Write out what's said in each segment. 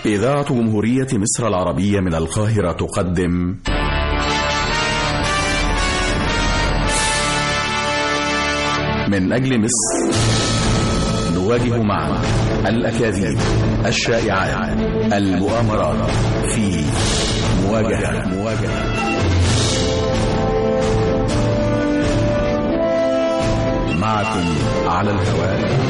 إذاعة جمهورية مصر العربية من القاهرة تقدم من أجل مصر نواجه معا الأكاذيب الشائعات المؤامرات في مواجهة مواجهة معكم على الهواء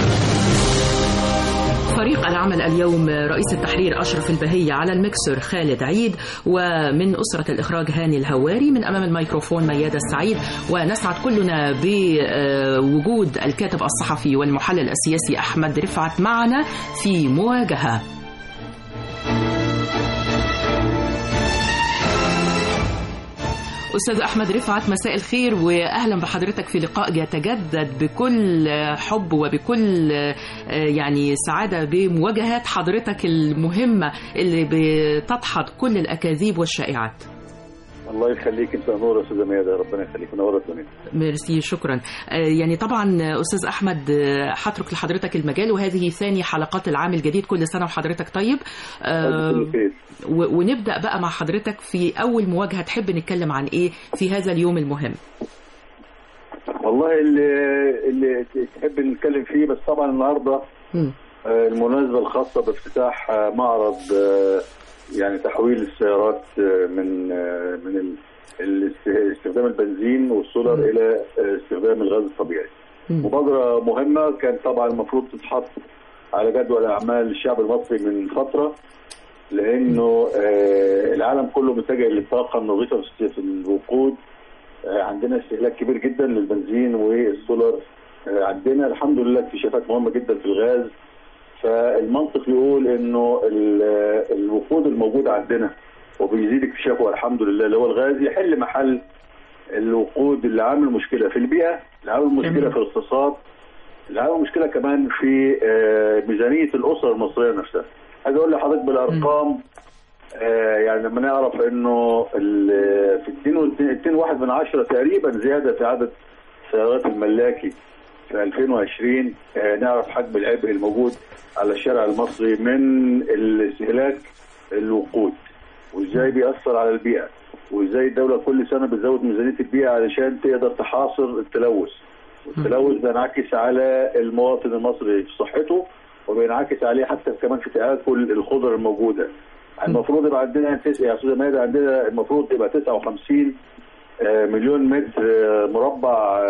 فريق العمل اليوم رئيس التحرير أشرف البهية على المكسر خالد عيد ومن أسرة الإخراج هاني الهواري من أمام الميكروفون ميادة السعيد ونسعد كلنا بوجود الكاتب الصحفي والمحلل السياسي أحمد رفعت معنا في مواجهة أستاذ أحمد رفعت مساء الخير وأهلا بحضرتك في لقاء يتجدد بكل حب وبكل يعني سعادة بمواجهات حضرتك المهمة اللي بتدحض كل الأكاذيب والشائعات الله يخليك انت نور يا استاذه ميادة ربنا يخليك منوره الدنيا ميرسي شكرا يعني طبعا استاذ احمد هترك لحضرتك المجال وهذه ثاني حلقات العام الجديد كل سنه وحضرتك طيب ونبدا بقى مع حضرتك في اول مواجهه تحب نتكلم عن ايه في هذا اليوم المهم والله اللي اللي تحب نتكلم فيه بس طبعا النهارده م. المناسبه الخاصه بافتتاح معرض يعني تحويل السيارات من من استخدام البنزين والسولار م. الى استخدام الغاز الطبيعي. مبادره مهمه كان طبعا المفروض تتحط على جدول اعمال الشعب المصري من فتره لانه العالم كله متجه للطاقه النظيفه في الوقود عندنا استهلاك كبير جدا للبنزين والسولار عندنا الحمد لله اكتشافات مهمه جدا في الغاز فالمنطق يقول انه الوقود الموجود عندنا وبيزيد اكتشافه الحمد لله اللي هو الغاز يحل محل الوقود اللي عامل مشكله في البيئه اللي عامل مشكله في الاقتصاد اللي عامل مشكله كمان في ميزانيه الاسره المصريه نفسها عايز اقول لحضرتك بالارقام يعني لما نعرف انه في 2.1 من عشرة تقريبا زياده في عدد سيارات الملاكي في 2020 نعرف حجم العبء الموجود على الشارع المصري من الاستهلاك الوقود وازاي بيأثر على البيئة وازاي الدولة كل سنة بتزود ميزانية البيئة علشان تقدر تحاصر التلوث والتلوث بينعكس على المواطن المصري في صحته وبينعكس عليه حتى كمان في تآكل الخضر الموجودة المفروض يبقى عندنا يا استاذ ماهر عندنا المفروض يبقى 59 مليون متر مربع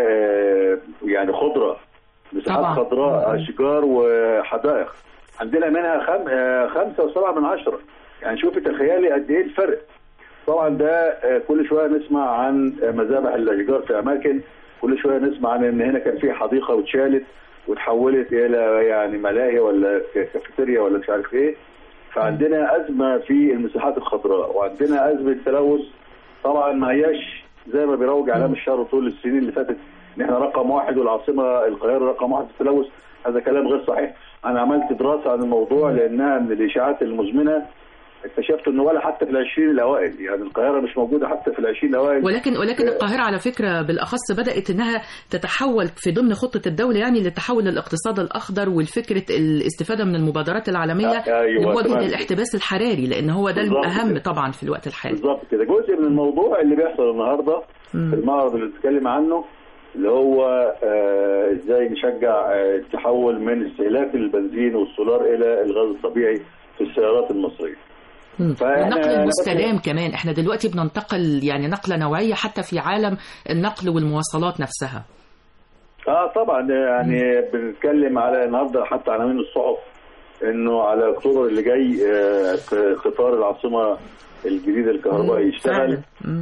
يعني خضره مساحات خضراء اشجار وحدائق عندنا منها خم... خمسة وسبعة من عشرة يعني شوفي تخيلي قد ايه الفرق طبعا ده كل شويه نسمع عن مذابح الاشجار في اماكن كل شويه نسمع عن ان هنا كان في حديقه واتشالت وتحولت الى يعني ملاهي ولا كافيتيريا ولا مش عارف ايه فعندنا ازمه في المساحات الخضراء وعندنا ازمه تلوث طبعا ما هياش زي ما بيروج اعلام الشهر طول السنين اللي فاتت ان احنا رقم واحد والعاصمه القاهره رقم واحد في التلوث هذا كلام غير صحيح انا عملت دراسه عن الموضوع لانها من الاشاعات المزمنه اكتشفت انه ولا حتى في العشرين الاوائل يعني القاهره مش موجوده حتى في العشرين الاوائل ولكن ولكن القاهره على فكره بالاخص بدات انها تتحول في ضمن خطه الدوله يعني للتحول للاقتصاد الاخضر والفكره الاستفاده من المبادرات العالميه أيوة لمواجهه الاحتباس الحراري لان هو ده الاهم طبعا في الوقت الحالي بالظبط كده جزء من الموضوع اللي بيحصل النهارده في المعرض اللي بنتكلم عنه اللي هو آه ازاي نشجع آه التحول من استهلاك البنزين والسولار الى الغاز الطبيعي في السيارات المصريه النقل المستدام كمان احنا دلوقتي بننتقل يعني نقله نوعيه حتى في عالم النقل والمواصلات نفسها اه طبعا يعني بنتكلم على النهارده حتى عناوين الصحف انه على اكتوبر اللي جاي آه قطار العاصمه الجديد الكهربائي يشتغل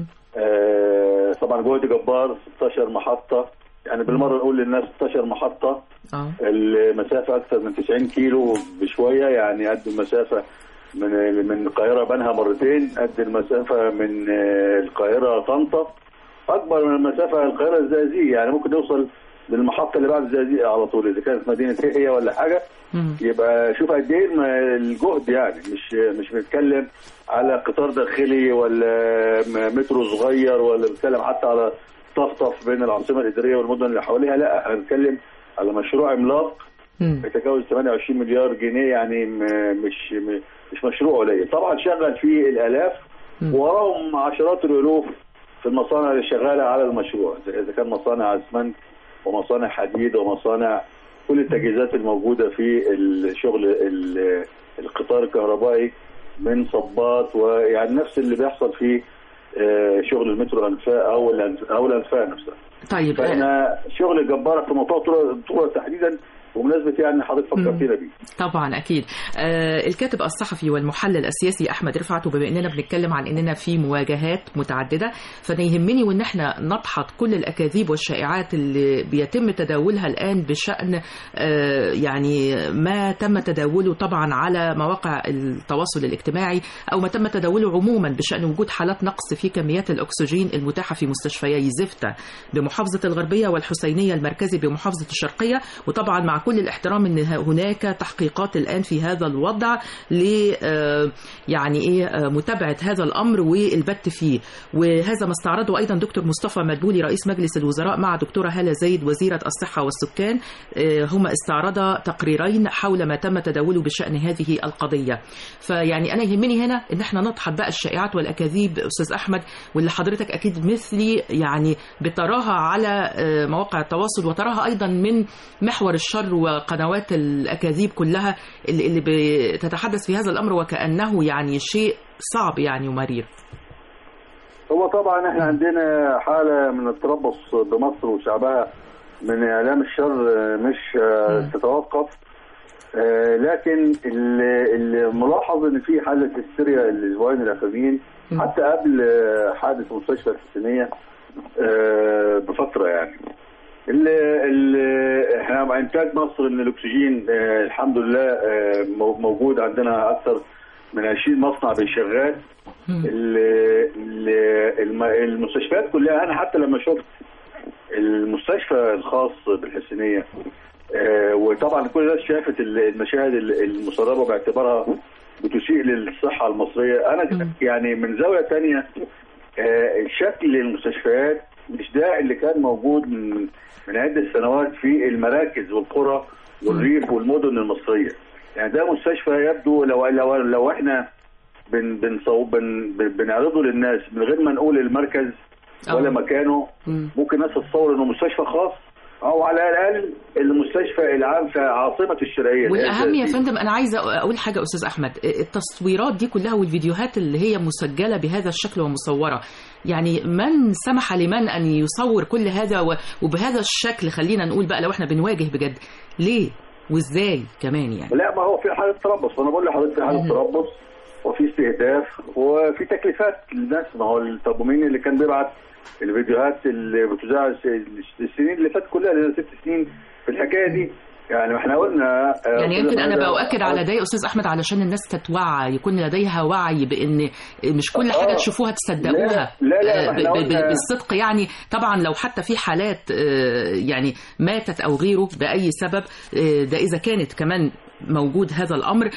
آه طبعا جهد جبار 16 محطه يعني بالمره نقول للناس 16 محطه آه. المسافه اكثر من 90 كيلو بشويه يعني قد المسافه من من القاهره بنها مرتين قد المسافه من القاهره طنطا اكبر من المسافه القاهره الزقازيق يعني ممكن نوصل للمحطه اللي بعد الزقازيق على طول اذا كانت مدينه هي ولا حاجه يبقى شوف قد ايه الجهد يعني مش مش بنتكلم على قطار داخلي ولا مترو صغير ولا بنتكلم حتى على طفطف بين العاصمه الاداريه والمدن اللي حواليها لا احنا بنتكلم على مشروع عملاق يتجاوز 28 مليار جنيه يعني مش مش مشروع قليل طبعا شغل فيه الالاف وراهم عشرات الالوف في المصانع اللي شغاله على المشروع اذا كان مصانع اسمنت ومصانع حديد ومصانع كل التجهيزات الموجوده في الشغل القطار الكهربائي من صبات ويعني نفس اللي بيحصل في شغل المترو انفاق او او الانفاق نفسها. طيب فاحنا شغل جبار في موضوع الطرق تحديدا بمناسبه يعني حضرتك فكرتينا بيه. طبعا اكيد. آه الكاتب الصحفي والمحلل السياسي احمد رفعت وبما اننا بنتكلم عن اننا في مواجهات متعدده فانا يهمني وان احنا ندحض كل الاكاذيب والشائعات اللي بيتم تداولها الان بشان آه يعني ما تم تداوله طبعا على مواقع التواصل الاجتماعي او ما تم تداوله عموما بشان وجود حالات نقص في كميات الاكسجين المتاحه في مستشفيي زفته بمحافظه الغربيه والحسينيه المركزي بمحافظه الشرقيه وطبعا مع كل الاحترام ان هناك تحقيقات الان في هذا الوضع ل يعني ايه متابعه هذا الامر والبت فيه وهذا ما استعرضه ايضا دكتور مصطفى مدبولي رئيس مجلس الوزراء مع دكتوره هاله زايد وزيره الصحه والسكان هما استعرضا تقريرين حول ما تم تداوله بشان هذه القضيه فيعني انا يهمني هنا ان احنا ندحض بقى الشائعات والاكاذيب استاذ احمد واللي حضرتك اكيد مثلي يعني بتراها على مواقع التواصل وتراها ايضا من محور الشر وقنوات الأكاذيب كلها اللي, اللي بتتحدث في هذا الأمر وكأنه يعني شيء صعب يعني ومرير هو طبعا احنا عندنا حالة من التربص بمصر وشعبها من إعلام الشر مش تتوقف لكن الملاحظ ان في حالة هستيريا الاسبوعين الاخرين حتى قبل حادث مستشفى الحسينية بفترة يعني احنا انتاج مصر من الاكسجين اه الحمد لله اه موجود عندنا اكثر من 20 مصنع بيشغال المستشفيات كلها انا حتى لما شفت المستشفى الخاص بالحسينيه اه وطبعا كل الناس شافت المشاهد المسربه باعتبارها بتسيء للصحه المصريه انا يعني من زاويه ثانيه شكل المستشفيات مش ده اللي كان موجود من من عده سنوات في المراكز والقرى والريف والمدن المصريه يعني ده مستشفى يبدو لو لو لو احنا بن بنصوب بن بنعرضه للناس من غير ما نقول المركز ولا مكانه ممكن الناس تتصور انه مستشفى خاص او على الاقل المستشفى العام في عاصمه الشرقيه والاهم يا فندم انا عايزه اقول حاجه استاذ احمد التصويرات دي كلها والفيديوهات اللي هي مسجله بهذا الشكل ومصوره يعني من سمح لمن ان يصور كل هذا وبهذا الشكل خلينا نقول بقى لو احنا بنواجه بجد ليه وازاي كمان يعني لا ما هو في حاله تربص وانا بقول لحضرتك في حاله تربص وفي استهداف وفي تكليفات للناس ما هو طب مين اللي كان بيبعت الفيديوهات اللي بتذاع السنين اللي فاتت كلها اللي ست سنين في الحكايه دي يعني احنا قلنا يعني يمكن انا باؤكد على ده يا استاذ احمد علشان الناس تتوعى يكون لديها وعي بان مش كل حاجه آه تشوفوها تصدقوها لا لا, لا بالصدق يعني طبعا لو حتى في حالات يعني ماتت او غيره باي سبب ده اذا كانت كمان موجود هذا الامر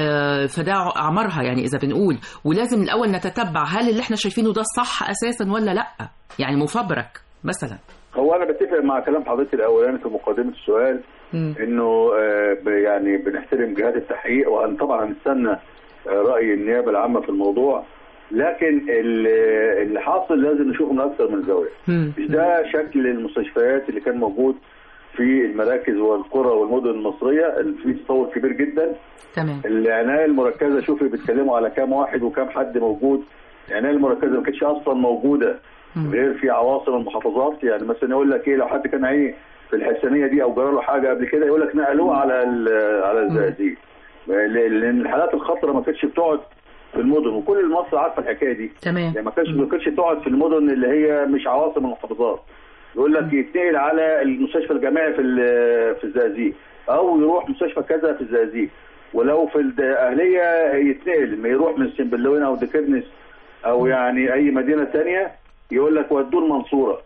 فده اعمارها يعني اذا بنقول ولازم الاول نتتبع هل اللي احنا شايفينه ده صح اساسا ولا لا يعني مفبرك مثلا هو انا بتفق مع كلام حضرتك الاولاني في مقدمه السؤال م. انه يعني بنحترم جهات التحقيق وان طبعا هنستنى راي النيابه العامه في الموضوع لكن اللي حاصل لازم نشوفه من اكثر من زاويه مش ده شكل المستشفيات اللي كان موجود في المراكز والقرى والمدن المصريه في تطور كبير جدا تمام العنايه المركزه شوفي بيتكلموا على كام واحد وكام حد موجود العنايه المركزه ما كانتش اصلا موجوده غير في عواصم المحافظات يعني مثلا يقول لك ايه لو حد كان عيه في الحسنيه دي او جرى له حاجه قبل كده يقول لك نقلوه على على الزقازيق لان الحالات الخطره ما كانتش بتقعد في المدن وكل مصر عارفه الحكايه دي تمام يعني ما كانتش ما كانتش تقعد في المدن اللي هي مش عواصم المحافظات يقول لك يتنقل على المستشفى الجامعي في في الزقازيق او يروح مستشفى كذا في الزقازيق ولو في الاهليه يتنقل ما يروح من سنبلوين او دكرنس او يعني اي مدينه ثانيه يقول لك ودوه المنصوره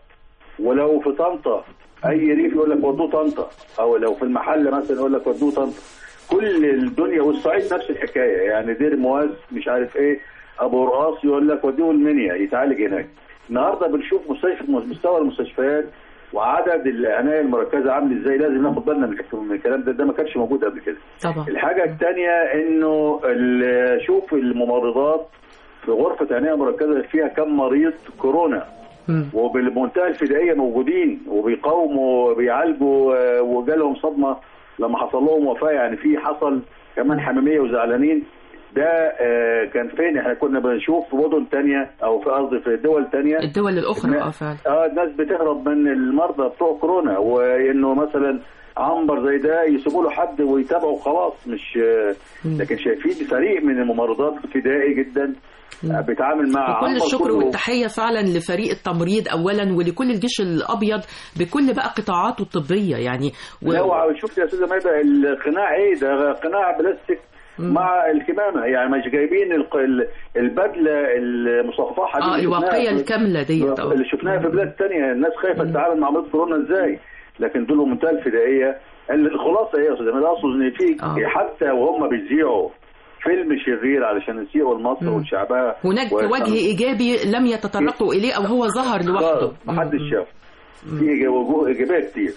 ولو في طنطا اي ريف يقول لك ودوه طنطا او لو في المحله مثلا يقول لك ودوه طنطا كل الدنيا والصعيد نفس الحكايه يعني دير مواز مش عارف ايه ابو رقاص يقول لك ودوه المنيا يتعالج هناك النهارده بنشوف مستشفى مستوى المستشفيات وعدد العنايه المركزه عامل ازاي لازم ناخد بالنا من الحكم- من الكلام ده ده ما كانش موجود قبل كده طبعا الحاجه الثانيه انه ال- شوف الممرضات في غرفه عنايه مركزه فيها كم مريض كورونا مم. وبالمنتهى الفدائيه موجودين وبيقاوموا وبيعالجوا آه، وجالهم صدمه لما حصل لهم وفاه يعني في حصل كمان حميميه وزعلانين ده آه، كان فين احنا كنا بنشوف في مدن تانية او في قصدي في دول تانية الدول الاخرى اه فعلا اه الناس بتهرب من المرضى بتوع كورونا وانه مثلا عنبر زي ده يسيبوا له حد ويتابعه خلاص مش آه، لكن شايفين فريق من الممرضات فدائي جدا آه، بيتعامل مع وكل عنبر الشكر كله. والتحية فعلا لفريق التمريض أولا ولكل الجيش الأبيض بكل بقى قطاعاته الطبية يعني و... لا وشفت يا استاذه ماذا القناع ايه ده قناع بلاستيك مع الكمامه يعني مش جايبين الق- ال- البدله المصفحه دي اه اللي شفناها الواقية في- الكاملة ديت آه. اللي شفناها في بلاد تانية الناس خايفه تتعامل مع مرض كورونا ازاي لكن دول منتهى الفدائيه الخلاصه ايه يا استاذ ماذا اقصد ان في آه. حتى وهم بيذيعوا فيلم شرير علشان يسيئوا لمصر وشعبها هناك ويفهموا. وجه إيجابي لم يتطرقوا إليه أو هو ظهر لوحده خالص محدش شاف في إيجا- وجوه ايجابيه كتير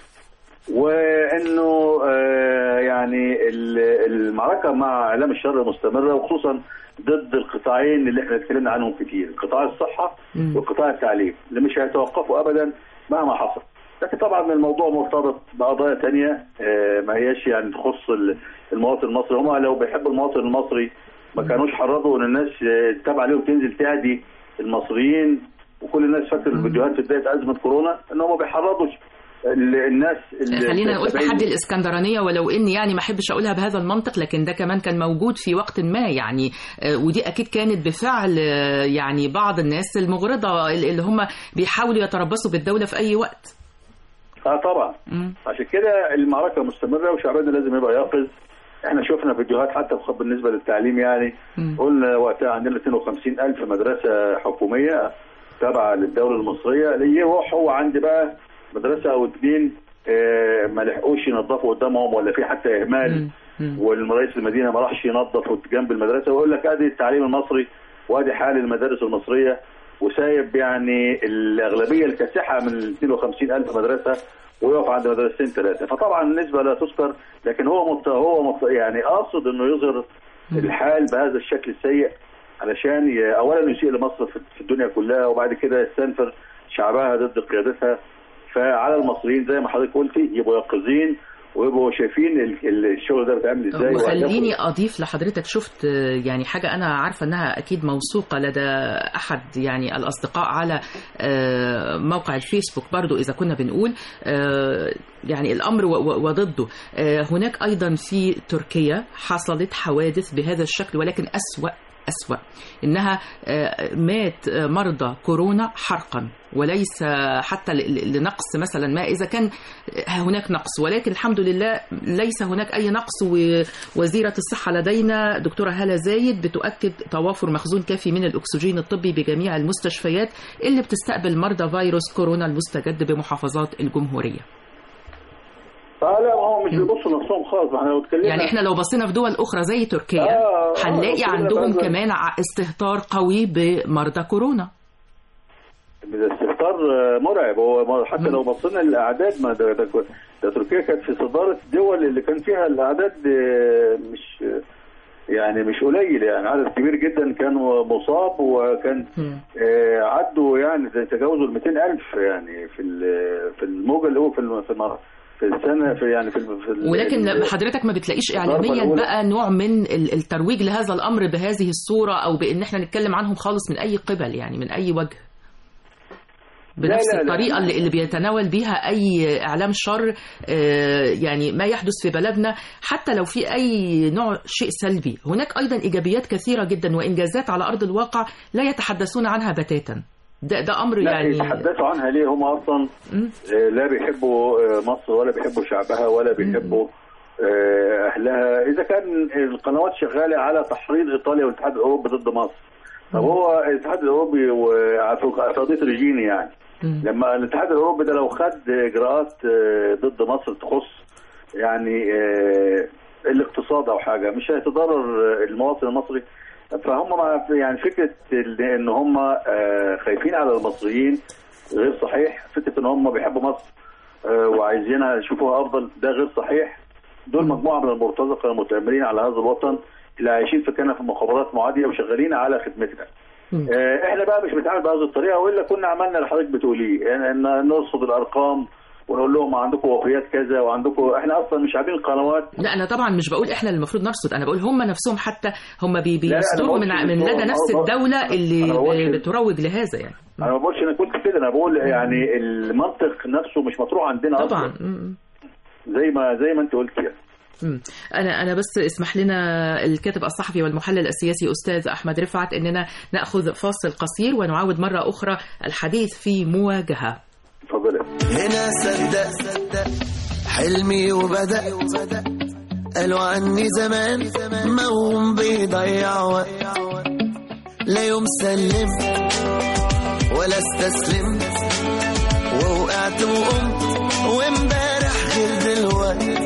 وانه آه، يعني ال- المعركه مع اعلام الشر مستمره وخصوصا ضد القطاعين اللي احنا اتكلمنا عنهم كتير قطاع الصحه مم. وقطاع التعليم اللي مش هيتوقفوا ابدا مهما حصل لكن طبعا الموضوع مرتبط بقضايا تانية آه، ما هياش يعني تخص ال- المواطن المصري هم لو بيحبوا المواطن المصري ما كانوش حرضوا ان الناس آه، تتابع عليهم تنزل تعدي المصريين وكل الناس فاكر الفيديوهات في بدايه ازمه كورونا ان هم بيحرضوا ال- الناس اللي- خلينا نقول التابعين. تحدي الإسكندرانية ولو إني يعني ما أحبش أقولها بهذا المنطق لكن ده كمان كان موجود في وقت ما يعني آه، ودي أكيد كانت بفعل آه، يعني بعض الناس المغرضة اللي هم بيحاولوا يتربصوا بالدولة في أي وقت اه طبعا مم. عشان كده المعركه مستمره وشعبنا لازم يبقى يقظ احنا شفنا فيديوهات حتى بخ- بالنسبه للتعليم يعني مم. قلنا وقتها عندنا 250 الف مدرسه حكوميه تابعه للدوله المصريه اللي يروح هو عندي بقى مدرسه او اتنين آه، ما لحقوش ينظفوا قدامهم ولا في حتى اهمال مم. مم. والرئيس المدينه ما راحش ينظف جنب المدرسه ويقول لك ادي التعليم المصري وادي حال المدارس المصريه وسايب يعني الاغلبيه الكاسحه من ال 52 الف مدرسه ويقف عند مدرستين ثلاثه فطبعا النسبه لا تذكر لكن هو مت... هو مت... يعني قاصد انه يظهر الحال بهذا الشكل السيء علشان ي... اولا يسيء لمصر في في الدنيا كلها وبعد كده يستنفر شعبها ضد قيادتها فعلى المصريين زي ما حضرتك قلتي يبقوا يقظين ويبقوا شايفين ال- ال- الشغل ده بيتعمل ازاي وخليني وهدفه- اضيف لحضرتك شفت آه، يعني حاجه انا عارفه انها اكيد موثوقه لدى احد يعني الاصدقاء على آه، موقع الفيسبوك برضو اذا كنا بنقول آه، يعني الامر و- و- وضده آه، هناك ايضا في تركيا حصلت حوادث بهذا الشكل ولكن اسوا أسوأ إنها آه، مات آه، مرضى كورونا حرقا وليس حتى ل- ل- لنقص مثلا ما إذا كان هناك نقص ولكن الحمد لله ليس هناك أي نقص ووزيرة الصحة لدينا دكتورة هالة زايد بتؤكد توافر مخزون كافي من الأكسجين الطبي بجميع المستشفيات اللي بتستقبل مرضى فيروس كورونا المستجد بمحافظات الجمهورية اه لا ما هو مش بيبصوا لنفسهم خالص ما احنا لو اتكلمنا يعني احنا لو بصينا في دول أخرى زي تركيا آه، آه، هنلاقي لو عندهم اتكلمنا كمان ع- استهتار قوي بمرضى كورونا ده استهتار آه، مرعب هو ما- حتى لو بصينا للاعداد ما ده, ده, ده تركيا كانت في صداره الدول اللي كان فيها الاعداد آه، مش يعني مش قليل يعني عدد كبير جدا كان مصاب وكان مم. آه، عدوا يعني زي تجاوزوا ال 200000 يعني في ال- في الموجه اللي هو في الم- في الم- في السنه في يعني في, ال- في ال- ولكن ال- حضرتك ما بتلاقيش الضربة اعلاميا الأولى. بقى نوع من ال- الترويج لهذا الامر بهذه الصوره او بان احنا نتكلم عنهم خالص من اي قبل يعني من اي وجه بنفس لا، لا. الطريقه اللي, اللي بيتناول بيها اي اعلام شر آه، يعني ما يحدث في بلدنا حتى لو في اي نوع شيء سلبي هناك ايضا ايجابيات كثيره جدا وانجازات على ارض الواقع لا يتحدثون عنها بتاتا ده ده امر لا يعني يتحدثوا عنها ليه هم اصلا مم. آه، لا بيحبوا آه، مصر ولا بيحبوا شعبها ولا بيحبوا آه، اهلها اذا كان القنوات شغاله على تحريض ايطاليا والاتحاد الاوروبي ضد مصر طب هو الاتحاد الاوروبي وفي قضيه ريجيني يعني مم. لما الاتحاد الاوروبي ده لو خد اجراءات آه، ضد مصر تخص يعني آه، الاقتصاد او حاجه مش هيتضرر آه، المواطن المصري فهم مع يعني فكره ال- ان هم آه، خايفين على المصريين غير صحيح فكره ان هم بيحبوا مصر آه، وعايزينها يشوفوها افضل ده غير صحيح دول مجموعه من المرتزقه المتامرين على هذا الوطن اللي عايشين في كنف مخابرات معاديه وشغالين على خدمتنا. آه، احنا بقى مش بنتعامل بهذه الطريقه والا كنا عملنا اللي حضرتك بتقوليه يعني ان نرصد الارقام ونقول لهم عندكم وفيات كذا وعندكم احنا اصلا مش عاملين قنوات لا انا طبعا مش بقول احنا اللي المفروض نرصد انا بقول هم نفسهم حتى هم بي لا، أنا بيصدروا من بقولش من إن هو- لدى نفس أنا بقول- الدوله أنا اللي بقولش- بتروج لهذا يعني انا ما بقولش انا كنت كده انا بقول يعني المنطق نفسه مش مطروح عندنا طبعا أصلاً. م- زي ما زي ما انت قلت يعني م. انا انا بس اسمح لنا الكاتب الصحفي والمحلل السياسي استاذ احمد رفعت اننا ناخذ فاصل قصير ونعاود مره اخرى الحديث في مواجهه اتفضل هنا صدق صدق حلمي وبدأ قالوا عني زمان موهوم بيضيع وقت لا يوم سلم ولا استسلمت ووقعت وقمت وامبارح غير دلوقتي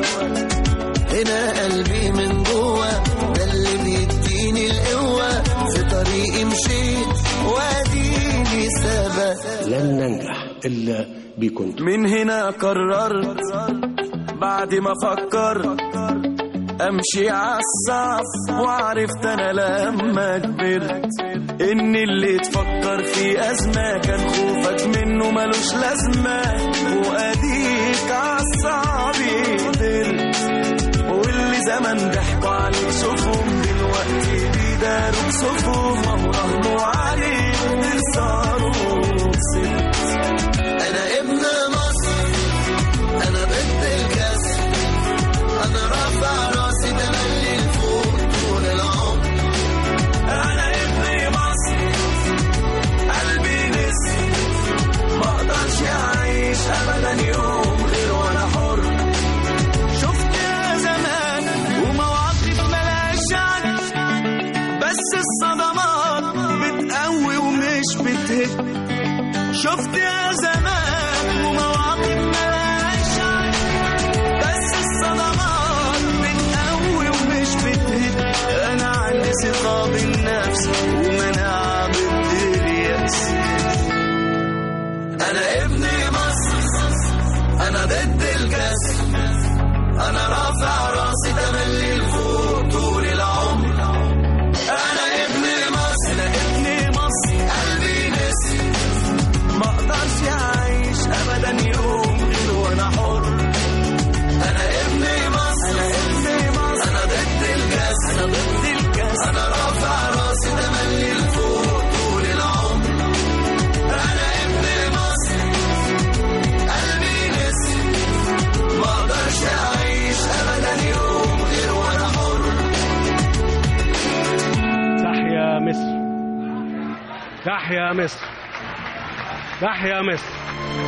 هنا قلبي من جوه ده اللي بيديني القوة في طريقي مشيت واديني ثبت لن ننجح إلا بكم من هنا قررت بعد ما فكرت امشي عالصعب وعرفت انا لما كبرت ان اللي تفكر في ازمه كان خوفك منه ملوش لازمه واديك عالصعب قدرت واللي زمان ضحكوا عليك شوفهم دلوقتي بيداروا بصفهم وراهنوا عليك تخسروا وكسبت انا ابن مصر انا ضد الكسر انا رافع راسي تملي لفوق طول العمر انا ابن مصر قلبي نسر ما اقدرش اعيش ابدا يوم غير وانا حر شفت يا زمان ومواقف ملهاش عد بس الصدمات بتقوي ومش بتهد شفت يا زمان ومواقف ملهاش عد بس الصدمات بتقوي ومش بتهد انا عندي ثقة بالنفس ومناعة ضد اليأس انا ابن مصر انا ضد الكسر انا رافع راسي تملي لفوق طول العمر انا ابن مصر انا ابن مصر قلبي نسر ما اقدرش اعيش ابدا يوم غير وانا حر انا ابن مصر انا ابن مصر انا ضد الكاس انا ضد الكاس انا رافع راسي تملي لفوق طول العمر انا ابن مصر قلبي نسر ما اقدرش اعيش ابدا يوم غير وانا حر تحيا مصر تحيا مصر تحيا مصر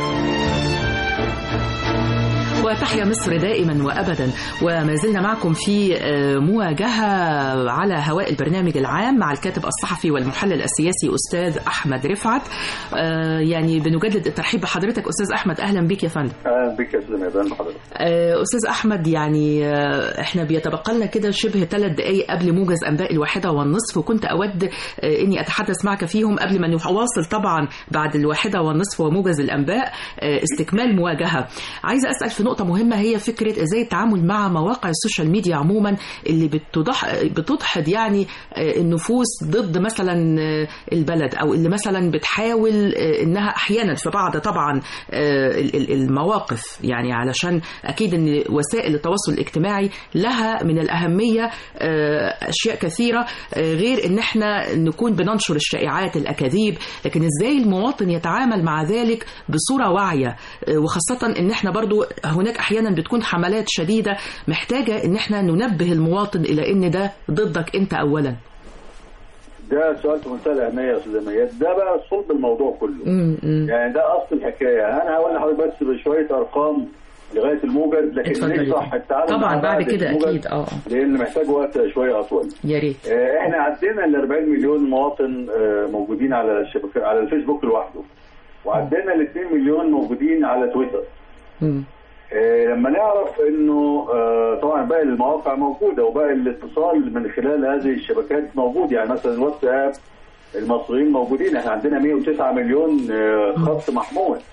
وتحيا مصر دائما وابدا وما زلنا معكم في آه، مواجهه على هواء البرنامج العام مع الكاتب الصحفي والمحلل السياسي استاذ احمد رفعت آه، يعني بنجدد الترحيب بحضرتك استاذ احمد اهلا بك يا فندم اهلا بك يا استاذ ميدان حضرتك آه، استاذ احمد يعني آه، احنا بيتبقى لنا كده شبه ثلاث دقائق قبل موجز انباء الواحده والنصف وكنت اود آه، اني اتحدث معك فيهم قبل ما نواصل طبعا بعد الواحده والنصف وموجز الانباء آه، استكمال مواجهه عايزه اسال في نقطه مهمه هي فكره ازاي التعامل مع مواقع السوشيال ميديا عموما اللي بتضح بتدحض يعني آه، النفوس ضد مثلا آه، البلد او اللي مثلا بتحاول آه، انها احيانا في بعض طبعا آه، ال- ال- المواقف يعني علشان اكيد ان وسائل التواصل الاجتماعي لها من الاهميه آه، اشياء كثيره آه، غير ان احنا نكون بننشر الشائعات الاكاذيب لكن ازاي المواطن يتعامل مع ذلك بصوره واعيه آه، وخاصه ان احنا برضو هناك احيانا بتكون حملات شديده محتاجه ان احنا ننبه المواطن الى ان ده ضدك انت اولا ده سؤال في منتهى الاهميه يا استاذ مياد ده بقى صلب الموضوع كله م- م. يعني ده اصل الحكايه انا هقول لحضرتك بس بشويه ارقام لغايه الموجز لكن اتفضل. نشرح التعامل طبعا مع بعد بعض كده الموجز اكيد اه لان محتاج وقت شويه اطول يا ريت آه، احنا عدينا ال 40 مليون مواطن آه، موجودين على الشبكه على الفيسبوك لوحده وعدينا ال 2 مليون موجودين على تويتر م. آه، لما نعرف انه آه، طبعا باقي المواقع موجوده وباقي الاتصال من خلال هذه الشبكات موجود يعني مثلا الواتساب المصريين موجودين احنا عندنا 109 مليون آه، خط محمول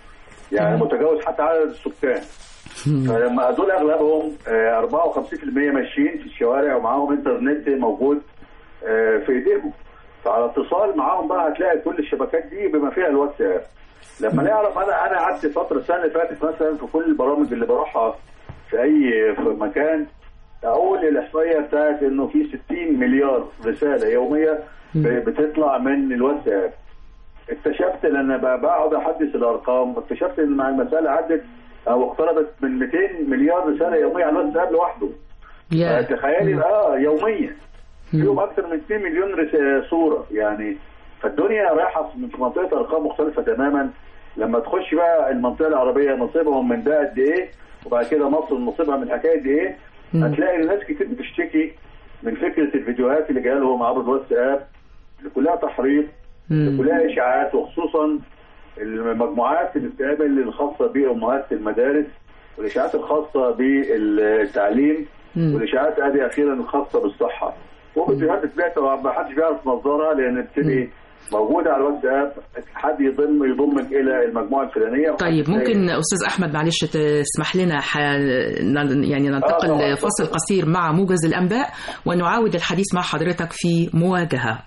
يعني متجاوز حتى عدد السكان فلما دول اغلبهم آه، 54% ماشيين في الشوارع ومعاهم انترنت موجود آه، في ايديهم فعلى اتصال معاهم بقى هتلاقي كل الشبكات دي بما فيها الواتساب لما نعرف انا انا قعدت فتره السنه اللي فاتت مثلا في كل البرامج اللي بروحها في اي في مكان اقول الاحصائيه بتاعت انه في 60 مليار رساله يوميه ب- بتطلع من الواتساب اكتشفت لان ب- بقعد احدث الارقام اكتشفت ان مع المساله عدت او اقتربت من 200 مليار رساله يوميه على الواتساب لوحده يا تخيلي اه يوميا فيهم اكثر من 2 مليون رس- صوره يعني فالدنيا رايحه في في منطقه ارقام مختلفه تماما لما تخش بقى المنطقه العربيه نصيبهم من ده قد ايه وبعد كده مصر نصيبها من الحكايه دي ايه هتلاقي الناس كتير بتشتكي من فكره الفيديوهات اللي جايه لهم عبر الواتساب اللي كلها تحريض اللي كلها اشاعات وخصوصا المجموعات اللي بتقابل الخاصه بامهات المدارس والاشاعات الخاصه بالتعليم والاشاعات ادي اخيرا الخاصه بالصحه وفيديوهات بتلاقي ما حدش بيعرف مصدرها لان بتبقي موجوده على الواتساب حد يضم يضمك الى المجموعه الفلانيه طيب ممكن استاذ احمد معلش تسمح لنا ح... ن- يعني آه، ننتقل طبعاً. فاصل قصير مع موجز الانباء ونعاود الحديث مع حضرتك في مواجهه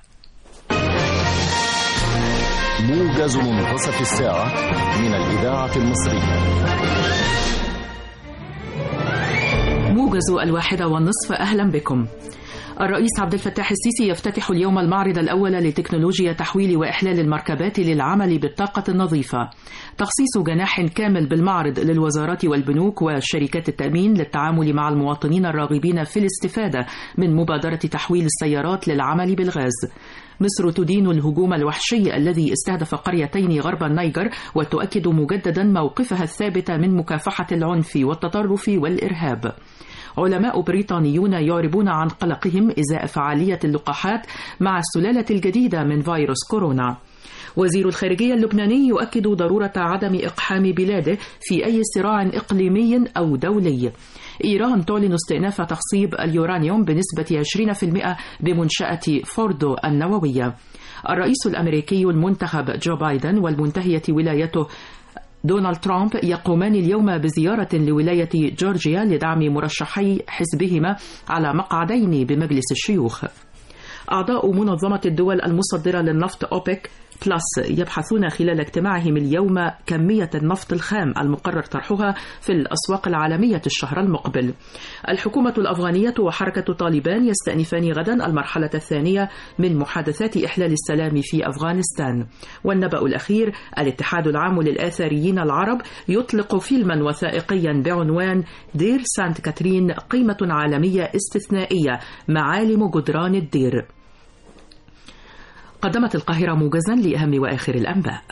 موجز منتصف الساعة من الإذاعة المصرية موجز الواحدة والنصف أهلا بكم الرئيس عبد الفتاح السيسي يفتتح اليوم المعرض الأول لتكنولوجيا تحويل وإحلال المركبات للعمل بالطاقة النظيفة تخصيص جناح كامل بالمعرض للوزارات والبنوك وشركات التأمين للتعامل مع المواطنين الراغبين في الاستفادة من مبادرة تحويل السيارات للعمل بالغاز مصر تدين الهجوم الوحشي الذي استهدف قريتين غرب النيجر وتؤكد مجددا موقفها الثابت من مكافحة العنف والتطرف والإرهاب علماء بريطانيون يعربون عن قلقهم إزاء فعالية اللقاحات مع السلالة الجديدة من فيروس كورونا وزير الخارجية اللبناني يؤكد ضرورة عدم إقحام بلاده في أي صراع إقليمي أو دولي إيران تعلن استئناف تخصيب اليورانيوم بنسبة 20% بمنشأة فوردو النووية الرئيس الأمريكي المنتخب جو بايدن والمنتهية ولايته دونالد ترامب يقومان اليوم بزيارة لولاية جورجيا لدعم مرشحي حزبهما على مقعدين بمجلس الشيوخ أعضاء منظمة الدول المصدرة للنفط أوبك بلس يبحثون خلال اجتماعهم اليوم كمية النفط الخام المقرر طرحها في الأسواق العالمية الشهر المقبل الحكومة الأفغانية وحركة طالبان يستأنفان غدا المرحلة الثانية من محادثات إحلال السلام في أفغانستان والنبأ الأخير الاتحاد العام للآثاريين العرب يطلق فيلما وثائقيا بعنوان دير سانت كاترين قيمة عالمية استثنائية معالم جدران الدير قدمت القاهرة موجزا لأهم وآخر الأنباء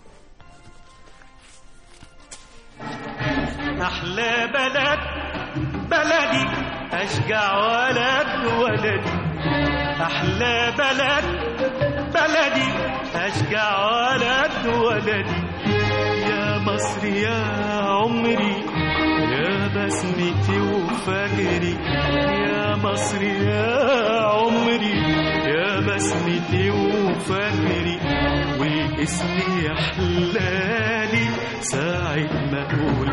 أحلى بلد بلدي أشجع ولد ولدي أحلى بلد بلدي أشجع ولد ولدي يا مصر يا عمري يا بسمتي وفجري يا مصر يا عمري يا بسمتي وفجري واسمي يحلالي ساعة ما أقول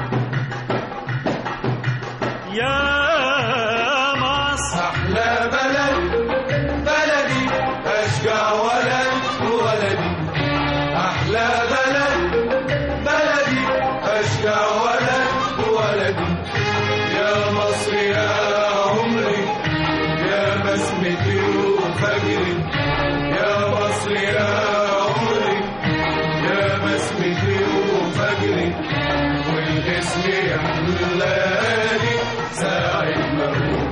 يا مصر أحلى بلد بلدي أشجع ولد ولدي أحلى بلد بلدي أشجع ولد ولدي يا مصر يا عمري يا بسمتي وفجري يا مصر يا عمري يا بسمتي وفجري والاسم يحلالي ساعة ما أقول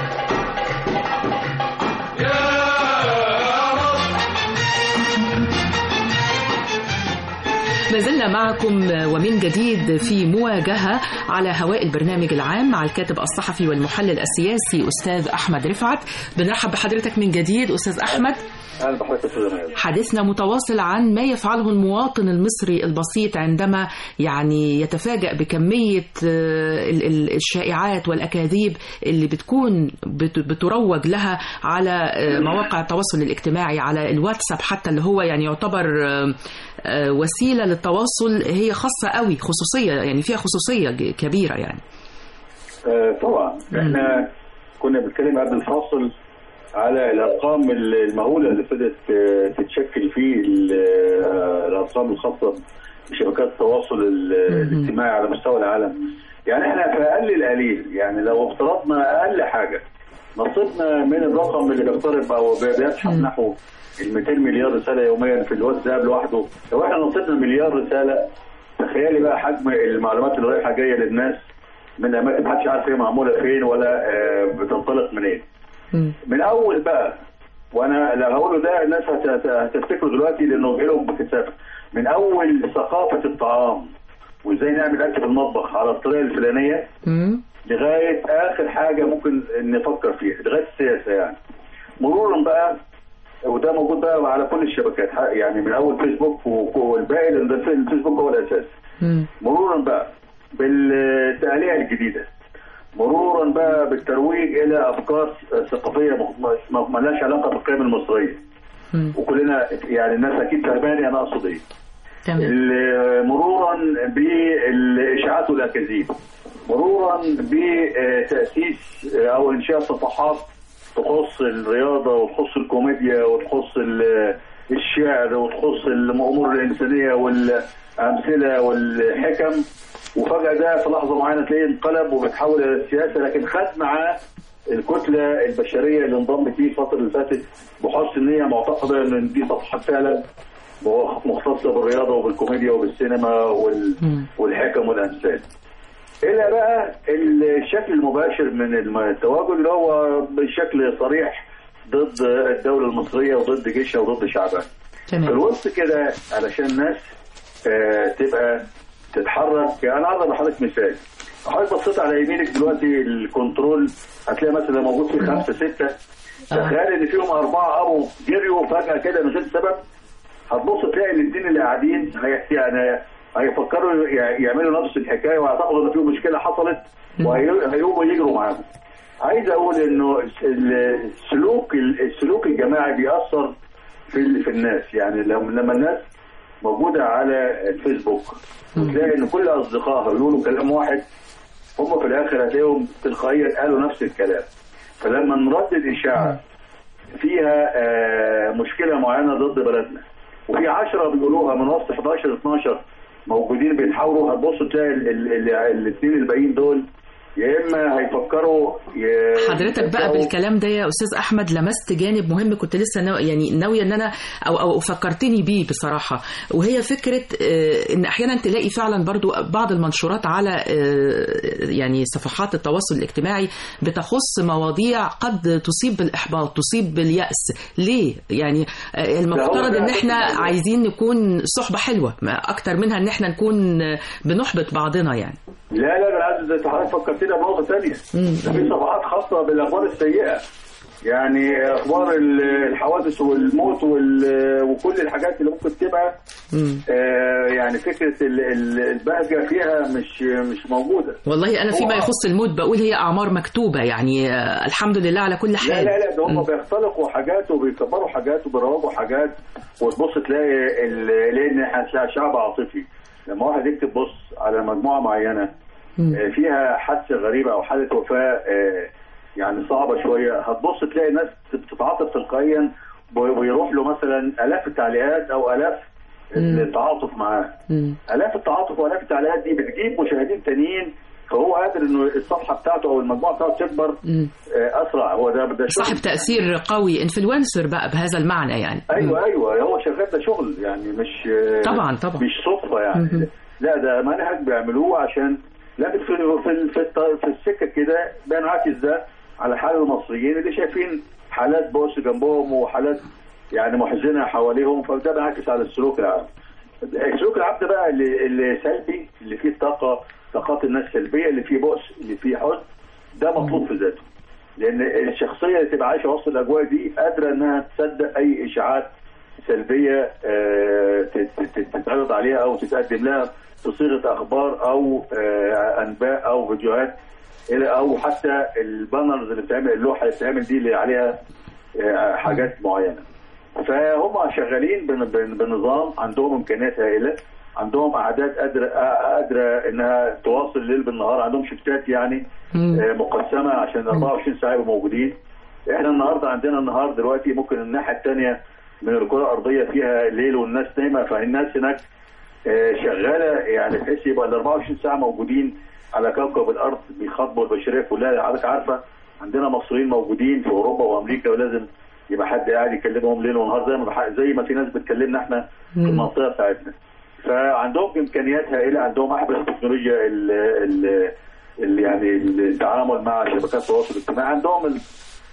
ما زلنا معكم ومن جديد في مواجهة على هواء البرنامج العام مع الكاتب الصحفي والمحلل السياسي أستاذ أحمد رفعت بنرحب بحضرتك من جديد أستاذ أحمد اهلا بحضرتك يا استاذ ميادة. حديثنا متواصل عن ما يفعله المواطن المصري البسيط عندما يعني يتفاجأ بكمية آه، ال- ال- الشائعات والأكاذيب اللي بتكون بت- بتروج لها على آه، مواقع التواصل الاجتماعي على الواتساب حتى اللي هو يعني يعتبر آه، آه، وسيلة للتواصل التواصل هي خاصة قوي خصوصية يعني فيها خصوصية ج- كبيرة يعني آه، طبعا احنا كنا بنتكلم قبل الفاصل على الارقام المهوله اللي ابتدت آه، تتشكل في ال- آه، الارقام الخاصه بشبكات التواصل ال- الاجتماعي على مستوى العالم يعني احنا في اقل القليل يعني لو افترضنا اقل حاجه نصيبنا من الرقم اللي بيقترب او بيشحن نحو ال 200 مليار رساله يوميا في الواتساب لوحده لو احنا نصيبنا مليار رساله تخيلي بقى حجم المعلومات اللي رايحه جايه للناس من اماكن محدش عارف هي معموله فين ولا آه، بتنطلق منين من اول بقى وانا لو هقوله ده الناس هت- هت- هتفتكره دلوقتي لانه جايلهم بكثافه من اول ثقافه الطعام وازاي نعمل اكل في المطبخ على الطريقه الفلانيه مم. لغايه اخر حاجه ممكن نفكر فيها لغايه السياسه يعني مرورا بقى وده موجود بقى على كل الشبكات ح- يعني من اول فيسبوك و- والباقي لان ده الفيسبوك هو الاساس مم. مرورا بقى بالتعليق الجديده مرورا بقى بالترويج الى افكار ثقافيه مخ- ما ما لهاش علاقه بالقيم المصريه مم. وكلنا يعني الناس اكيد فاهماني انا اقصد ايه تمام ال- مرورا بالاشاعات والاكاذيب مرورا بتاسيس او انشاء صفحات تخص الرياضه وتخص الكوميديا وتخص ال- الشعر وتخص الامور الانسانيه والامثله والحكم وفجاه ده في لحظه معينه تلاقيه انقلب وبتحول الى السياسه لكن خد معاه الكتله البشريه اللي انضمت فيه الفتره اللي فاتت بحسن نيه معتقده ان دي صفحات فعلا مختصه بالرياضه وبالكوميديا وبالسينما وال... والحكم والامثال. الى بقى الشكل المباشر من التواجد اللي هو بشكل صريح ضد الدوله المصريه وضد جيشها وضد شعبها. في تمام الوسط كده علشان الناس آه، تبقى تتحرك انا اضرب لحضرتك مثال حضرتك بصيت على يمينك دلوقتي الكنترول هتلاقي مثلا موجود فيه خمسه سته تخيل ان فيهم اربعه قاموا جريوا فجاه كده من غير سبب هتبص تلاقي الاثنين اللي قاعدين هي- يعني هيفكروا ي- يعملوا نفس الحكايه ويعتقدوا ان في مشكله حصلت وهيقوموا يجروا معاهم. عايز اقول انه السلوك السلوك الجماعي بيأثر في ال- في الناس يعني لما لما الناس موجوده على الفيسبوك وتلاقي ان كل اصدقائها بيقولوا كلام واحد هم في الاخر هتلاقيهم تلقائيا قالوا نفس الكلام فلما نردد اشاعه فيها آه، مشكله معينه ضد بلدنا وفي 10 بيقولوها من وسط 11 12 موجودين بيتحاوروا هتبص تلاقي الاثنين الباقيين دول يا اما هيفكروا ي- حضرتك بقى يبدأوا- بالكلام ده يا استاذ احمد لمست جانب مهم كنت لسه ناو يعني ناويه ان انا او او فكرتني بيه بصراحه وهي فكره آه، ان احيانا تلاقي فعلا برضو بعض المنشورات على آه، يعني صفحات التواصل الاجتماعي بتخص مواضيع قد تصيب بالاحباط تصيب بالياس ليه يعني آه، المفترض ان احنا عايزين نكون صحبه حلوه ما اكتر منها ان احنا نكون آه، بنحبط بعضنا يعني لا لا بالعكس ده انت حضرتك فكرتنا بنقطه ثانيه ده في صفحات خاصه بالاخبار السيئه يعني اخبار ال- الحوادث والموت وال- وكل الحاجات اللي ممكن تبقى آه يعني فكره ال- ال- البهجه فيها مش مش موجوده والله انا فيما هو- يخص الموت بقول هي اعمار مكتوبه يعني آه، الحمد لله على كل لا حال لا لا ده هم مم. بيختلقوا حاجات وبيكبروا حاجات وبيروجوا حاجات وتبص تلاقي ال- لان احنا هتلاقي شعب عاطفي لما واحد يكتب بص على مجموعه معينه آه، فيها حادثه غريبه او حاله وفاه آه، يعني صعبه شويه هتبص تلاقي ناس بتتعاطف تلقائيا ويروح له مثلا الاف التعليقات او الاف التعاطف معاه مم. الاف التعاطف والاف التعليقات دي بتجيب مشاهدين تانيين فهو قادر انه الصفحه بتاعته او المجموعه بتاعته تكبر مم. آه، اسرع هو ده ده شغل. صاحب تاثير قوي انفلونسر بقى بهذا المعنى يعني ايوه ايوه هو شغال ده شغل يعني مش آه، طبعا طبعا مش صدفه يعني مهم. لا ده منهج بيعملوه عشان لكن في في في, الط- في السكه كده بينعكس ده على حال المصريين اللي شايفين حالات بؤس جنبهم وحالات يعني محزنه حواليهم فده بينعكس على السلوك العام. السلوك العام ده بقى اللي, اللي سلبي اللي فيه طاقه طاقات الناس سلبيه اللي فيه بؤس اللي فيه حزن ده مطلوب في ذاته. لان الشخصيه اللي تبقى عايشه وسط الاجواء دي قادره انها تصدق اي اشاعات سلبيه آه، تت- تت- تتعرض عليها او تتقدم لها في صيغه اخبار او آه، انباء او فيديوهات الى او حتى البانرز اللي بتعمل اللوحه اللي بتعمل دي اللي عليها آه، حاجات معينه. فهم شغالين بن- بن- بنظام عندهم امكانيات هائله عندهم اعداد قادره قادره انها تواصل الليل بالنهار عندهم شفتات يعني آه، مقسمه عشان 24 ساعه يبقوا موجودين احنا النهارده عندنا النهار دلوقتي ممكن الناحيه الثانيه من الكره الارضيه فيها ليل والناس نايمه فالناس هناك آه، شغاله يعني بحيث يبقى ال 24 ساعه موجودين على كوكب الارض بيخاطبوا البشريه كلها حضرتك عارفه عندنا مصريين موجودين في اوروبا وامريكا ولازم يبقى حد قاعد يكلمهم ليل ونهار زي ما بح- زي ما في ناس بتكلمنا احنا في المنطقه بتاعتنا فعندهم امكانيات هائله عندهم احدث تكنولوجيا ال ال ال يعني التعامل مع شبكات التواصل الاجتماعي عندهم ال-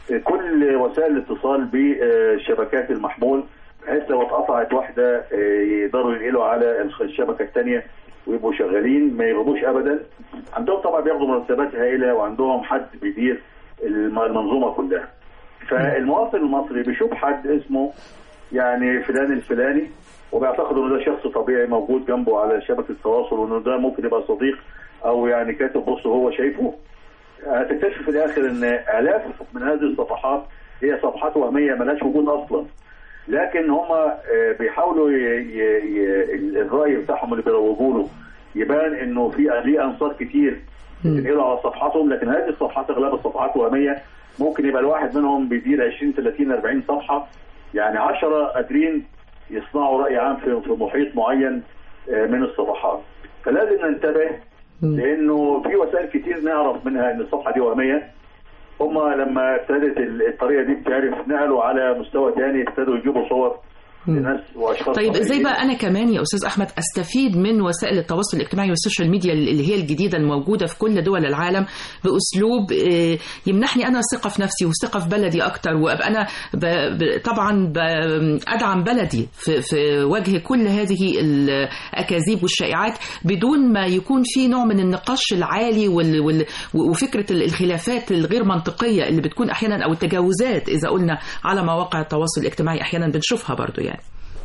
كل وسائل الاتصال بشبكات المحمول بحيث لو اتقطعت واحده آه، يقدروا ينقلوا على الخ- الشبكه الثانيه ويبقوا شغالين ما يغيبوش ابدا عندهم طبعا بياخدوا مرتبات هائله وعندهم حد بيدير الم- المنظومه كلها فالمواطن المصري بيشوف حد اسمه يعني فلان الفلاني وبيعتقد انه ده شخص طبيعي موجود جنبه على شبكه التواصل وانه ده ممكن يبقى صديق او يعني كاتب بص هو شايفه هتكتشف في الاخر ان الاف من هذه الصفحات هي صفحات وهميه ملهاش وجود اصلا لكن هم آه، بيحاولوا ي... ي... ي... الراي بتاعهم اللي بيروجوا له يبان انه في ليه انصار كتير بتنقلوا على صفحاتهم لكن هذه الصفحات اغلب الصفحات وهميه ممكن يبقى الواحد منهم بيدير 20 30 40 صفحه يعني 10 قادرين يصنعوا راي عام في في محيط معين آه، من الصفحات فلازم ننتبه لانه في وسائل كتير نعرف منها ان الصفحه دي وهميه هم لما ابتدت الطريقه دي بتعرف نقلوا على مستوى تاني ابتدوا يجيبوا صور لناس واشخاص طيب ازاي طبيعيين. بقى انا كمان يا استاذ احمد استفيد من وسائل التواصل الاجتماعي والسوشيال ميديا اللي هي الجديده الموجوده في كل دول العالم باسلوب آه، يمنحني انا ثقه في نفسي وثقه في بلدي اكتر وابقى انا ب... ب... طبعا ب... ادعم بلدي في... في وجه كل هذه الاكاذيب والشائعات بدون ما يكون في نوع من النقاش العالي وال... وال... وفكره الخلافات الغير منطقيه اللي بتكون احيانا او التجاوزات اذا قلنا على مواقع التواصل الاجتماعي احيانا بنشوفها برضو يعني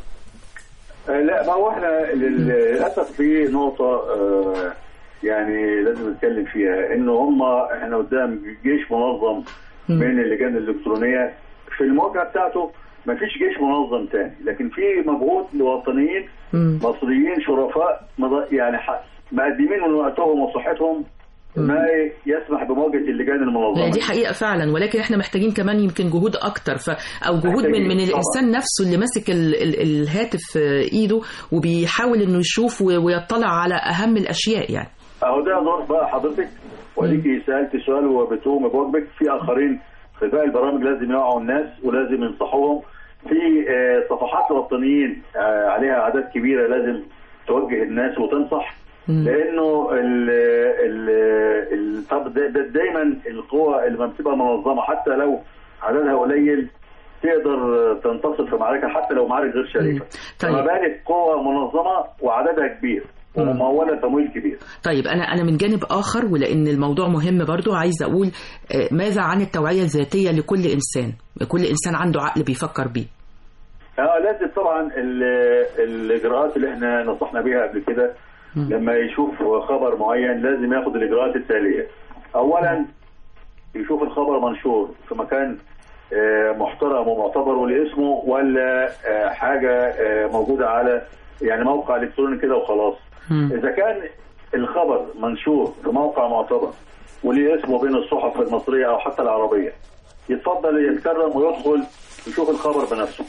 آه، لا ما هو احنا لل- للاسف في نقطه آه، يعني لازم نتكلم فيها انه هم احنا قدام جيش منظم من اللجان الالكترونيه في المواجهه بتاعته ما فيش جيش منظم تاني لكن في مجهود لوطنيين مصريين شرفاء مض- يعني ح- مقدمين من وقتهم وصحتهم ما يسمح بمواجهه اللجان المنظمه لا دي حقيقة فعلا ولكن احنا محتاجين كمان يمكن جهود أكتر ف... أو جهود من محتاجين من طبعاً. الإنسان نفسه اللي ماسك ال... ال... الهاتف في إيده وبيحاول إنه يشوف و... ويطلع على أهم الأشياء يعني اهو ده دور بقى حضرتك وليكي سالت سؤال وبتقوم بواجبك في اخرين في باقي البرامج لازم يوعوا الناس ولازم ينصحوهم في آه، صفحات الوطنيين آه، عليها اعداد كبيره لازم توجه الناس وتنصح لانه ال ال ال طب دا- دا- دايما القوى اللي ما بتبقى منظمه حتى لو عددها قليل تقدر تنتصر في معركه حتى لو معارك غير شريفه طيب. فما بالك قوه منظمه وعددها كبير ومموله تمويل كبير طيب أنا أنا من جانب آخر ولأن الموضوع مهم برضو عايز أقول آه، ماذا عن التوعية الذاتية لكل إنسان كل إنسان عنده عقل بيفكر بيه اه لازم طبعا ال- الاجراءات اللي احنا نصحنا بيها قبل كده لما يشوف خبر معين لازم ياخد الاجراءات التاليه اولا يشوف الخبر منشور في مكان آه، محترم ومعتبر ولاسمه ولا آه، حاجه آه، موجوده على يعني موقع الكتروني كده وخلاص اذا كان الخبر منشور في موقع معتبر وليه اسمه بين الصحف المصريه او حتى العربيه يتفضل يتكرم ويدخل يشوف الخبر بنفسه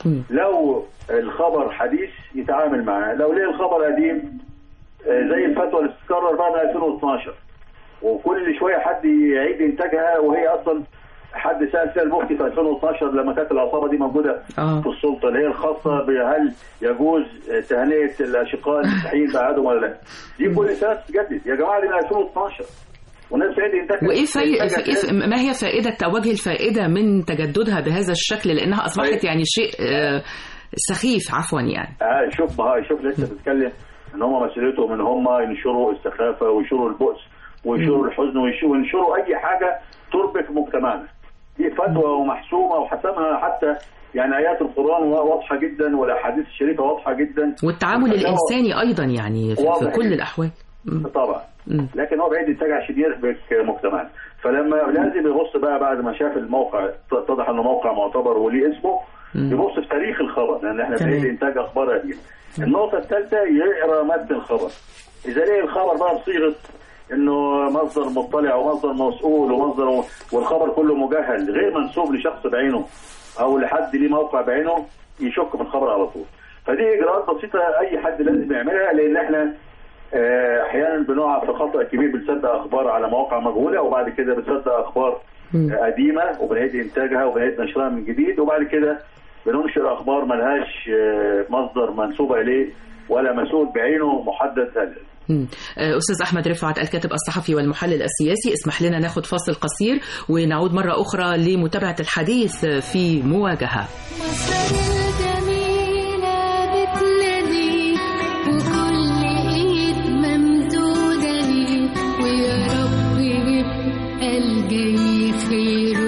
لو الخبر حديث يتعامل معاه لو ليه الخبر قديم آه، زي الفتوى اللي بتتكرر بقى من 2012 وكل شويه حد يعيد انتاجها وهي اصلا حد سال فيها المفتي في 2012 لما كانت العصابه دي موجوده آه. في السلطه اللي هي الخاصه بهل يجوز تهنئه الاشقاء المسيحيين بعدهم ولا لا دي كل سنه تتجدد يا جماعه دي من 2012 والناس تعيد انتاجها وإيه في... إنتاجها في... تاني. ما هي فائدة وجه الفائدة من تجددها بهذا الشكل لأنها أصبحت طيب. يعني شيء آه، سخيف عفوا يعني آه شوف ما هو شوف لسه بتتكلم ان هم مسؤوليتهم ان هم ينشروا السخافه وينشروا البؤس وينشروا الحزن وينشروا وينشروا اي حاجه تربك مجتمعنا دي فتوى ومحسومه وحسمها حتى يعني ايات القران واضحه جدا والاحاديث الشريفه واضحه جدا والتعامل فهو- الإنساني أيضا يعني في, في واضح كل جداً. الأحوال طبعا لكن هو بعيد يتجه عشان يربك مجتمعنا فلما لازم يبص بقى بعد ما شاف الموقع اتضح انه موقع معتبر وليه اسمه يبص في تاريخ الخبر لان احنا تمام. بنعيد انتاج اخبار قديمه النقطه الثالثه يقرا متن الخبر اذا لقي الخبر بقى بصيغه انه مصدر مطلع ومصدر مسؤول ومصدر والخبر كله مجهل غير منسوب لشخص بعينه او لحد ليه موقع بعينه يشك في الخبر على طول فدي اجراءات بسيطه اي حد لازم يعملها لان احنا آه، احيانا بنقع في خطا كبير بنصدق اخبار على مواقع مجهوله وبعد كده بنصدق اخبار مم. آه، قديمه وبنعيد انتاجها وبنعيد نشرها من جديد وبعد كده بننشر اخبار ملهاش آه، مصدر منسوب اليه ولا مسؤول بعينه محدد هذا مم. آه، أستاذ أحمد رفعت الكاتب الصحفي والمحلل السياسي اسمح لنا ناخد فاصل قصير ونعود مرة أخرى لمتابعة الحديث في مواجهة مصر الجميلة بتنادي وكل ايد ممدودة ليك ويا رب يبقى الجاي خير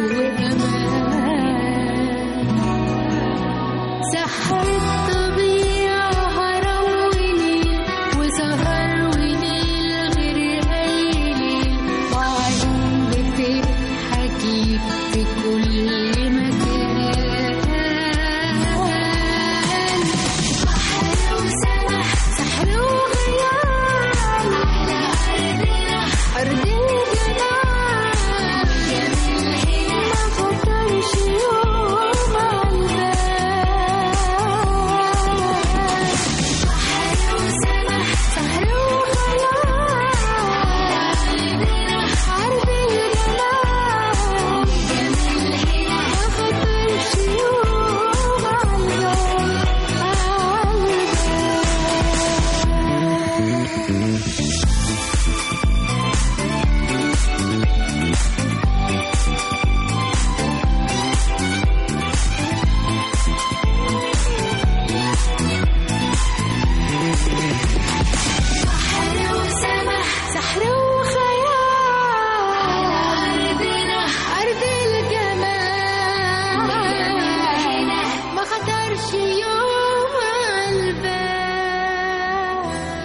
وأمان سحر الطبيعة هرم ونيل وسهر ونيل غير أي ليل وعيون بتضحكي في كل مكان بحر وسمح سحر وغيام على أرضنا أرض الجنان جميل هنا ما فكرش يوم عالبال بحر وسمح سحر وغيام على أرضنا أرض الجنان جميل هنا ما فكرش يوم عالبال بحر وسمح سحر وخيال على أرضنا أرض الجمال ما خطرش يوم عالبال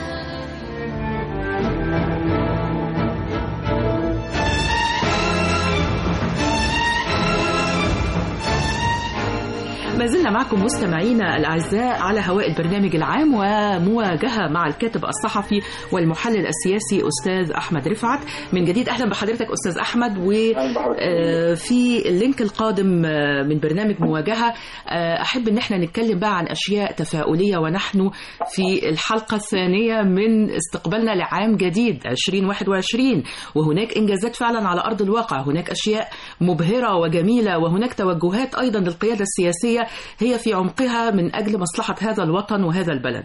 ما زلنا معكم مستمعينا الأعزاء على هواء البرنامج العام ومواجهة مع الكاتب الصحفي والمحلل السياسي أستاذ أحمد رفعت من جديد أهلا بحضرتك أستاذ أحمد أهلا بحضرتك. وفي اللينك القادم آه، من برنامج مواجهة آه، أحب أن احنا نتكلم بقى عن أشياء تفاؤلية ونحن في الحلقة الثانية من استقبالنا لعام جديد 2021 وهناك إنجازات فعلا على أرض الواقع هناك أشياء مبهرة وجميلة وهناك توجهات أيضا للقيادة السياسية هي في عمقها من أجل مصلحة هذا الوطن وهذا البلد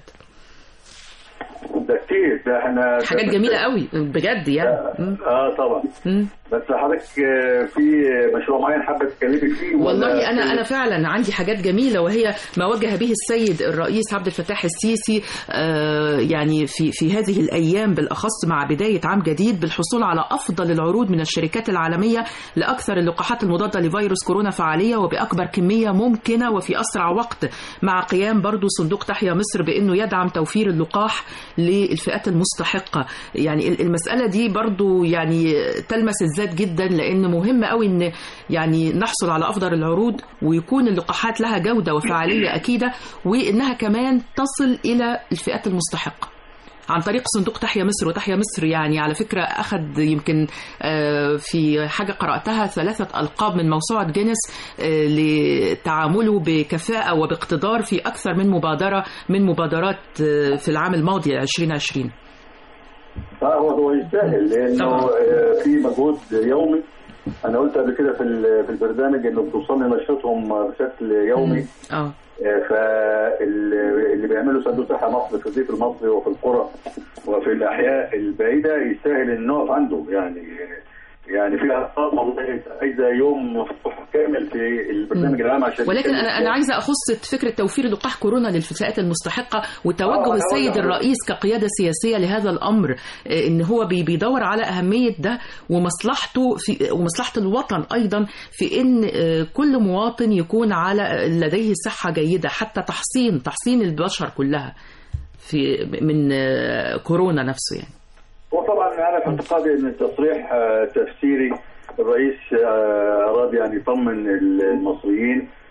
ده كتير ده احنا حاجات جميلة قوي بجد يعني مم. اه طبعا مم. بس حضرتك آه، في مشروع معين حابه تتكلمي فيه ولا والله انا في- انا فعلا عندي حاجات جميله وهي ما وجه به السيد الرئيس عبد الفتاح السيسي آه، يعني في في هذه الايام بالاخص مع بدايه عام جديد بالحصول على افضل العروض من الشركات العالميه لاكثر اللقاحات المضاده لفيروس كورونا فعاليه وباكبر كميه ممكنه وفي اسرع وقت مع قيام برضو صندوق تحيا مصر بانه يدعم توفير اللقاح للفئات المستحقه يعني ال- المساله دي برضو يعني تلمس الذات جدا لان مهم قوي ان يعني نحصل على افضل العروض ويكون اللقاحات لها جوده وفعاليه اكيده وانها كمان تصل الى الفئات المستحقه عن طريق صندوق تحيا مصر وتحيا مصر يعني على فكرة أخذ يمكن آه، في حاجة قرأتها ثلاثة ألقاب من موسوعة جينيس آه، لتعامله بكفاءة وباقتدار في أكثر من مبادرة من مبادرات آه، في العام الماضي 2020 اه هو هو يستاهل لانه طبعا. آه، في مجهود يومي انا قلت قبل كده في ال- في البرنامج انه بتوصلني نشرتهم بشكل يومي اه فاللي بيعمله صندوق صحه مصر في الريف المصري وفي القرى وفي الاحياء البعيده يستاهل ان نقف عنده يعني يعني في ارقام والله عايزه يوم مفتوح كامل في البرنامج العام عشان ولكن نتكلم انا انا عايزه اخص فكره توفير لقاح كورونا للفئات المستحقه وتوجه آه، أنا السيد أقول- الرئيس كقياده سياسيه لهذا الامر آه، ان هو بي- بيدور على اهميه ده ومصلحته في ومصلحه الوطن ايضا في ان آه، كل مواطن يكون على لديه صحه جيده حتى تحصين تحصين البشر كلها في من آه، كورونا نفسه يعني وطبعا انا في اعتقادي ان التصريح آه، تفسيري الرئيس آه، اراد يعني يطمن المصريين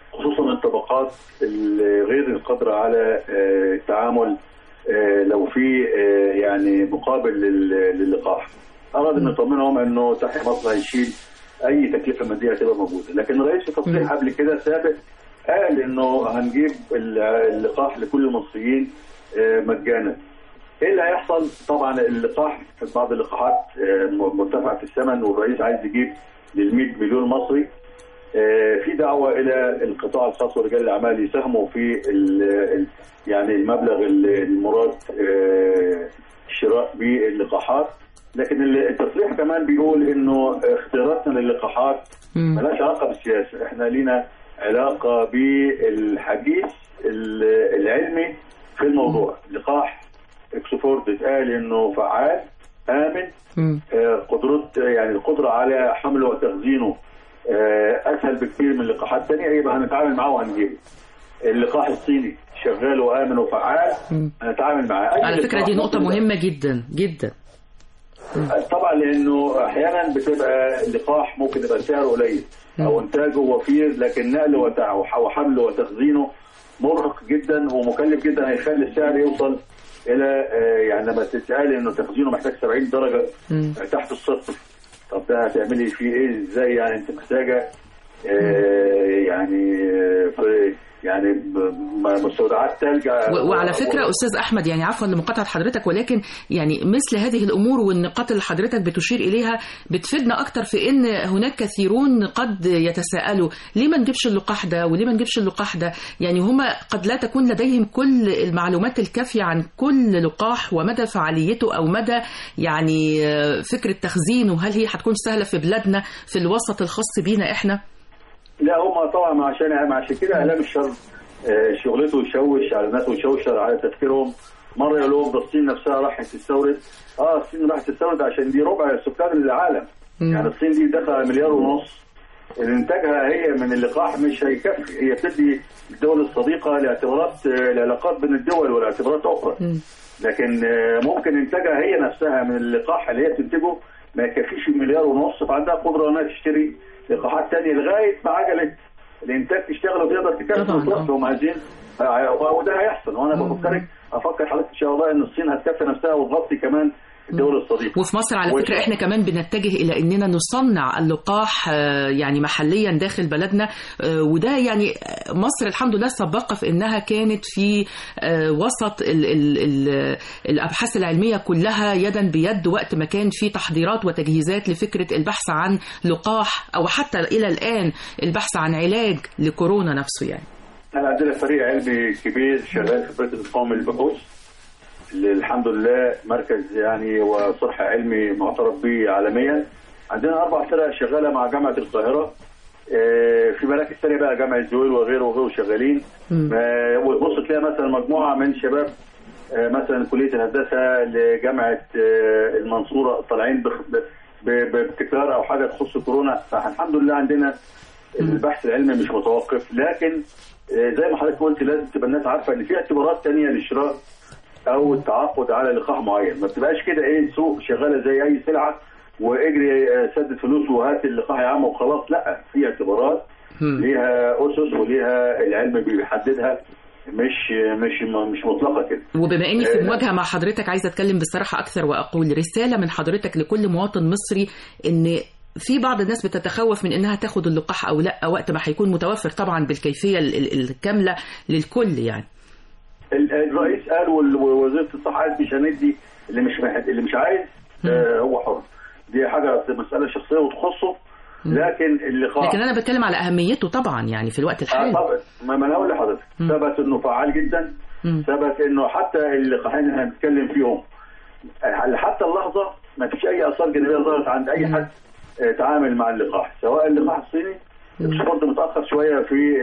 خصوصا الطبقات اللي غير القادره على آه، التعامل آه، لو في آه، يعني مقابل لل- للقاح. اراد ان يطمنهم انه تحيا مصر هيشيل اي تكلفه ماديه هتبقى موجوده، لكن الرئيس في تصريح قبل كده سابق قال انه هنجيب ال- اللقاح لكل المصريين آه، مجانا. ايه اللي هيحصل؟ طبعا اللقاح بعض اللقاحات آه، مرتفعه الثمن والرئيس عايز يجيب لل 100 مليون مصري آه، في دعوه الى القطاع الخاص ورجال الاعمال يساهموا في ال- ال- يعني المبلغ ال- المراد آه، الشراء باللقاحات لكن ال- التصريح كمان بيقول انه اختياراتنا للقاحات ملهاش علاقه بالسياسه احنا لينا علاقه بالحديث ال- العلمي في الموضوع لقاح اكسفورد اتقال انه فعال امن آه، قدرة يعني القدرة على حمله وتخزينه آه، اسهل بكثير من لقاحات ثانيه يبقى هنتعامل معاه وهنجيبه اللقاح الصيني شغال وامن وفعال هنتعامل معاه أي على فكرة لقاح دي نقطة ممكن- مهمة جدا جدا طبعا لانه احيانا بتبقى اللقاح ممكن يبقى سعره قليل او انتاجه وفير لكن نقله وتع- وح- وحمله وتخزينه مرهق جدا ومكلف جدا هيخلي السعر يوصل الى آه، يعني لما تتقال انه تخزينه محتاج 70 درجه آه، تحت الصفر طب ده هتعملي فيه ايه ازاي يعني انت محتاجه آه، يعني آه، في- يعني ب- م- مستودعات ثلج و- وعلى فكرة أستاذ أحمد يعني عفوا لمقاطعة حضرتك ولكن يعني مثل هذه الأمور والنقاط اللي حضرتك بتشير إليها بتفيدنا أكتر في إن هناك كثيرون قد يتساءلوا ليه ما نجيبش اللقاح ده وليه ما نجيبش اللقاح ده يعني هما قد لا تكون لديهم كل المعلومات الكافية عن كل لقاح ومدى فعاليته أو مدى يعني آه، فكرة تخزينه هل هي هتكون سهلة في بلادنا في الوسط الخاص بينا إحنا لا هم طبعا عشان عشان كده اعلام الشر آه، شغلته يشوش على الناس ويشوش على تفكيرهم مره يقول لهم ده الصين نفسها راحت تستورد اه الصين راحت تستورد عشان دي ربع سكان العالم يعني الصين دي داخله على مليار ونص انتاجها هي من اللقاح مش هيكفي هي بتدي الدول الصديقه لاعتبارات آه، العلاقات بين الدول ولاعتبارات اخرى لكن آه، ممكن انتاجها هي نفسها من اللقاح اللي هي بتنتجه ما يكفيش المليار ونص فعندها قدره انها تشتري لقاحات تانية لغايه ما عجله الانتاج تشتغل وتقدر تكفي وتوفي هم عايزين آه، وده هيحصل وانا بفكرك افكر حضرتك ان شاء الله ان الصين هتكفي نفسها وتغطي كمان الدول الصديقه وفي مصر على وال- فكرة احنا كمان بنتجه إلى أننا نصنع اللقاح آه، يعني محليا داخل بلدنا آه، وده يعني آه، مصر الحمد لله سباقة في أنها كانت في آه، وسط ال ال ال الأبحاث العلمية كلها يدا بيد وقت ما كان في تحضيرات وتجهيزات لفكرة البحث عن لقاح أو حتى إلى الآن البحث عن علاج لكورونا نفسه يعني احنا عندنا فريق علمي كبير شغال في مركز القومي للبحوث اللي الحمد لله مركز يعني وصرح علمي معترف به عالميا عندنا اربع فرق شغاله مع جامعه القاهره آه، في مراكز ثانيه بقى جامعه زويل وغيره وغيره شغالين آه، وتبص تلاقي مثلا مجموعه من شباب آه، مثلا كليه الهندسه لجامعه آه، المنصوره طالعين بخ- ب- ب- بابتكار او حاجه تخص كورونا فالحمد لله عندنا البحث العلمي مش متوقف لكن آه، زي ما حضرتك قلت لازم تبقى الناس عارفه ان في اعتبارات تانية للشراء او التعاقد على لقاح معين ما بتبقاش كده ايه سوق شغاله زي اي سلعه واجري آه، سدد فلوس وهات اللقاح يا عم وخلاص لا في اعتبارات ليها اسس وليها العلم بيحددها مش مش مش مطلقه كده وبما اني في آه، مواجهه مع حضرتك عايزه اتكلم بصراحه اكثر واقول رساله من حضرتك لكل مواطن مصري ان في بعض الناس بتتخوف من انها تاخد اللقاح او لا وقت ما هيكون متوفر طبعا بالكيفيه ال- ال- الكامله للكل يعني ال- الرئيس قال وال- ووزيره الصحه قالت مش هندي اللي مش محد اللي مش عايز آه هو حر دي حاجه مساله شخصيه وتخصه لكن اللقاح لكن انا بتكلم على اهميته طبعا يعني في الوقت آه الحالي طبعا ما ما انا اقول لحضرتك ثبت انه فعال جدا ثبت انه حتى اللقاحين اللي هنتكلم فيهم آه، حتى اللحظه ما فيش اي اثار جانبيه ظهرت عند اي حد آه، تعامل مع اللقاح سواء اللقاح الصيني برضه متاخر شويه في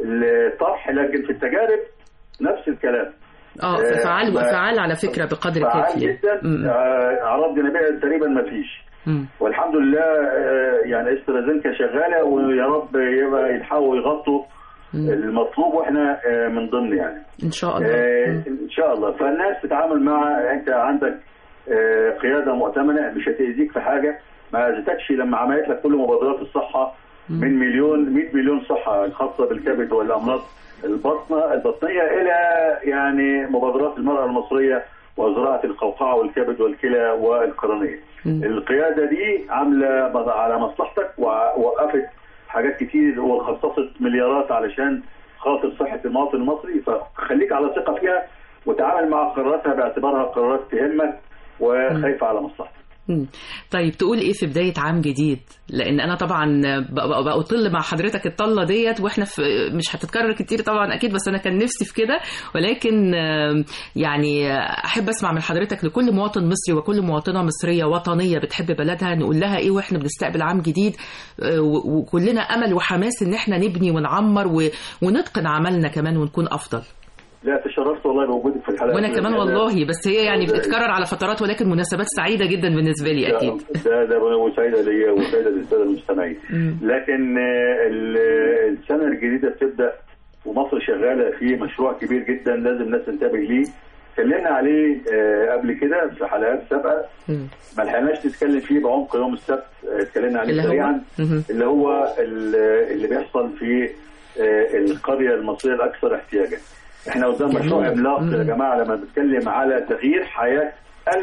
الطرح لكن في التجارب نفس الكلام اه آه، فعال ما- فعال على فكره بقدر فعال كافي يعني. جدا م- م. آه، اعراض جانبيه تقريبا ما فيش م. والحمد لله آه، يعني استرازينكا شغاله ويا رب يبقى يلحقوا يغطوا المطلوب واحنا آه، من ضمن يعني ان شاء الله آه، م. ان شاء الله فالناس تتعامل مع انت عندك آه، قياده مؤتمنه مش هتاذيك في حاجه ما اذتكش لما عملت لك كل مبادرات الصحه من مليون 100 مليون صحه الخاصه بالكبد والامراض البطنه البطنيه الى يعني مبادرات المراه المصريه وزراعه القوقعه والكبد والكلى والقرنيه. القياده دي عامله مض- على مصلحتك ووقفت حاجات كتير وخصصت مليارات علشان خاطر صحه المواطن المصري فخليك على ثقه فيها وتعامل مع قراراتها باعتبارها قرارات تهمك وخايفه على مصلحتك. مم. طيب تقول ايه في بدايه عام جديد لان انا طبعا ب- ب- بطل مع حضرتك الطله ديت واحنا في مش هتتكرر كتير طبعا اكيد بس انا كان نفسي في كده ولكن آم، يعني احب اسمع من حضرتك لكل مواطن مصري وكل مواطنه مصريه وطنيه بتحب بلدها نقول لها ايه واحنا بنستقبل عام جديد آه، و- وكلنا امل وحماس ان احنا نبني ونعمر و- ونتقن عملنا كمان ونكون افضل لا تشرفت والله بوجودك في الحلقه وانا كمان والله بس هي يعني بتتكرر على فترات ولكن مناسبات سعيده جدا بالنسبه لي اكيد ده ده وسعيده ليا وسعيده للساده المستمعين لكن آه، ال- السنه الجديده بتبدا ومصر شغاله في مشروع كبير جدا لازم الناس تنتبه ليه اتكلمنا عليه آه، قبل كده في حلقات سابقه ما لحقناش نتكلم فيه بعمق يوم السبت آه، اتكلمنا عليه اللي هو؟ سريعا مهم. اللي هو ال- اللي بيحصل في آه، القريه المصريه الاكثر احتياجا احنا قدام مشروع عملاق يا جماعه لما بنتكلم على تغيير حياه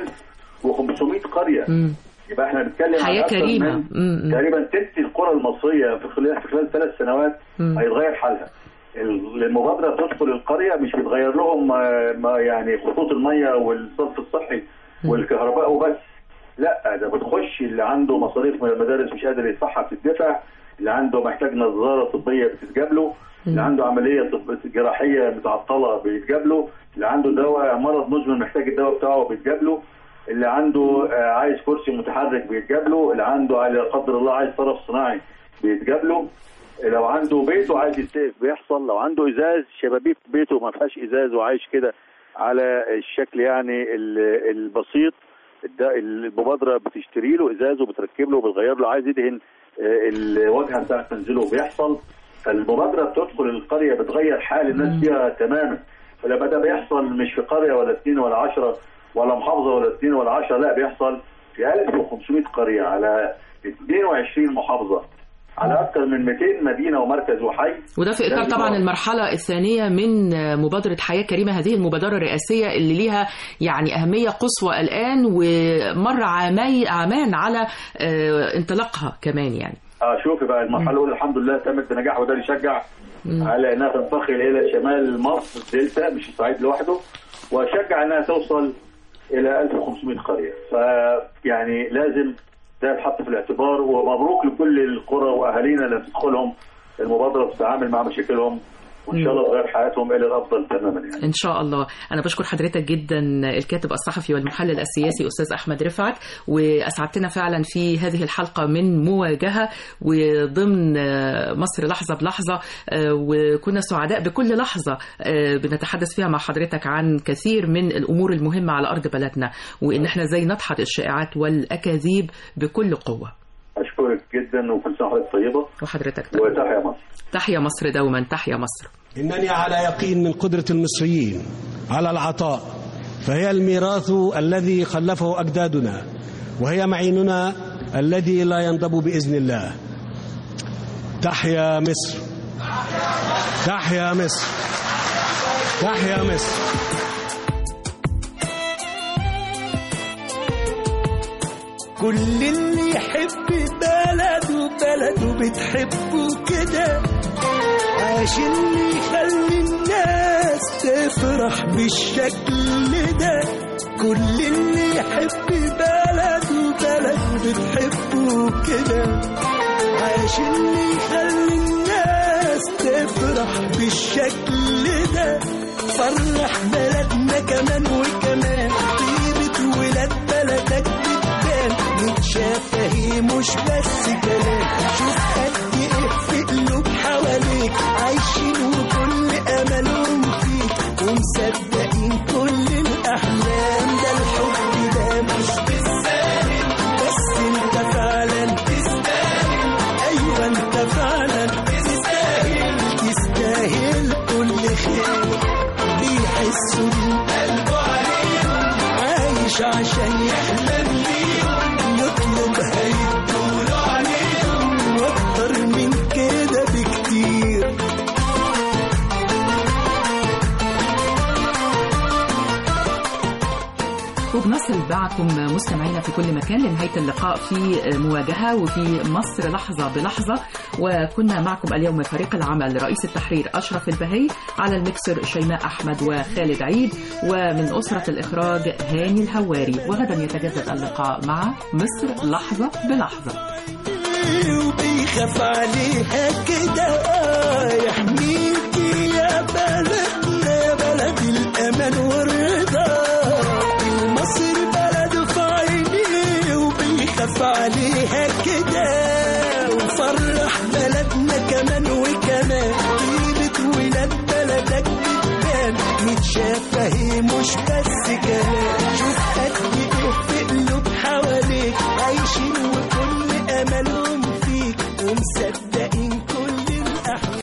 1500 قريه يبقى احنا بنتكلم عن حياة أكثر كريمة. من مم. تقريبا تلت القرى المصريه في خلال في خلال ثلاث سنوات مم. هيتغير حالها ال- المبادره تدخل القريه مش بتغير لهم آه، ما يعني خطوط الميه والصرف الصحي والكهرباء وبس لا ده بتخش اللي عنده مصاريف من المدارس مش قادر يدفعها بتدفع اللي عنده محتاج نظاره طبيه بتتجاب له اللي عنده عمليه طب جراحيه متعطله بيتجاب له اللي عنده دواء مرض مزمن محتاج الدواء بتاعه بيتجاب له اللي عنده آه، عايز كرسي متحرك بيتجاب له اللي عنده على قدر الله عايز طرف صناعي بيتجاب له لو عنده بيته عايز يتسقف بيحصل لو عنده ازاز شبابيك بيته ما فيهاش ازاز وعايش كده على الشكل يعني ال- البسيط الد- المبادره بتشتري له ازاز وبتركب له وبتغير له عايز يدهن آه، الواجهه بتاعت منزله بيحصل فالمبادره بتدخل القريه بتغير حال الناس فيها تماما فلما ده بيحصل مش في قريه ولا اثنين ولا عشرة ولا محافظه ولا اثنين ولا عشرة لا بيحصل في 1500 قريه على 22 محافظه على اكثر من 200 مدينه ومركز وحي وده في اطار لازم طبعا نقف. المرحله الثانيه من مبادره حياه كريمه هذه المبادره الرئاسيه اللي ليها يعني اهميه قصوى الان ومر عامي عامان على آه، انطلاقها كمان يعني اه شوفي بقى المرحله الاولى الحمد لله تمت بنجاح وده اللي يشجع على انها تنتقل الى شمال مصر الدلتا مش الصعيد لوحده وشجع انها توصل الى 1500 قريه فيعني لازم ده يتحط في الاعتبار ومبروك لكل القرى واهالينا اللي تدخلهم المبادره وتتعامل مع مشاكلهم وان شاء الله تغير حياتهم الى الافضل تماما يعني ان شاء الله انا بشكر حضرتك جدا الكاتب الصحفي والمحلل السياسي استاذ احمد رفعت واسعدتنا فعلا في هذه الحلقه من مواجهه وضمن آه، مصر لحظه بلحظه آه، وكنا سعداء بكل لحظه آه، بنتحدث فيها مع حضرتك عن كثير من الامور المهمه على ارض بلدنا وان احنا ازاي ندحض الشائعات والاكاذيب بكل قوه اشكرك جدا وكل سنه وحضرتك طيبه وحضرتك وتحيا مصر تحيا مصر دوما تحيا مصر إنني على يقين من قدرة المصريين على العطاء فهي الميراث الذي خلفه أجدادنا وهي معيننا الذي لا ينضب بإذن الله تحيا مصر تحيا مصر تحيا مصر كل اللي يحب بلده بلده بتحبه كده عشان يخلي الناس تفرح بالشكل ده كل اللي يحب بلده بلده بتحبه كده عشان يخلي الناس تفرح بالشكل ده فرح بلدنا كمان وكمان طيبة ولاد بلدك بتبان متشافة هي مش بس كلام شوف قد ايه في قلوب حواليك عايشين وكل املهم فيك ومصدقين كل الاحلام ده الحب ده مش بالساهل بس انت فعلا تستاهل ايوه انت فعلا تستاهل تستاهل كل خير بيحسوا وبنصل معكم مستمعينا في كل مكان لنهاية اللقاء في مواجهة وفي مصر لحظة بلحظة وكنا معكم اليوم فريق العمل رئيس التحرير أشرف البهي على المكسر شيماء أحمد وخالد عيد ومن أسرة الإخراج هاني الهواري وغدا يتجدد اللقاء مع مصر لحظة بلحظة وبيخاف عليها كده آه يحميكي يا بلدنا يا بلد الأمان والرضا مصر بلد في عينيه وبيخاف عليها كده وفرح بلدنا كمان وكمان طيبة ولاد بلدك بتبان متشافة هي مش بس كلام شوف قد ايه في قلوب حواليك عايشين وكل املهم فيك ومصدق